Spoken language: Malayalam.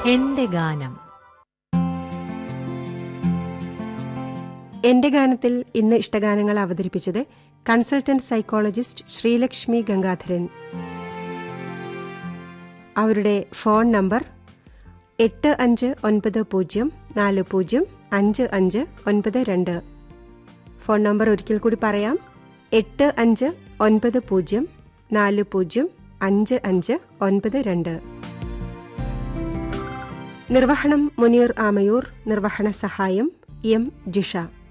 എന്റെ ഗാനം എന്റെ ഗാനത്തിൽ ഇന്ന് ഇഷ്ടഗാനങ്ങൾ അവതരിപ്പിച്ചത് കൺസൾട്ടന്റ് സൈക്കോളജിസ്റ്റ് ശ്രീലക്ഷ്മി ഗംഗാധരൻ അവരുടെ ഫോൺ നമ്പർ എട്ട് അഞ്ച് ഒൻപത് പൂജ്യം നാല് പൂജ്യം അഞ്ച് അഞ്ച് ഒൻപത് രണ്ട് ഫോൺ നമ്പർ ഒരിക്കൽ കൂടി പറയാം എട്ട് അഞ്ച് ഒൻപത് പൂജ്യം നാല് പൂജ്യം അഞ്ച് അഞ്ച് ഒൻപത് രണ്ട് നിർവഹണം മുനീർ ആമയൂർ നിർവഹണ സഹായം എം ജിഷ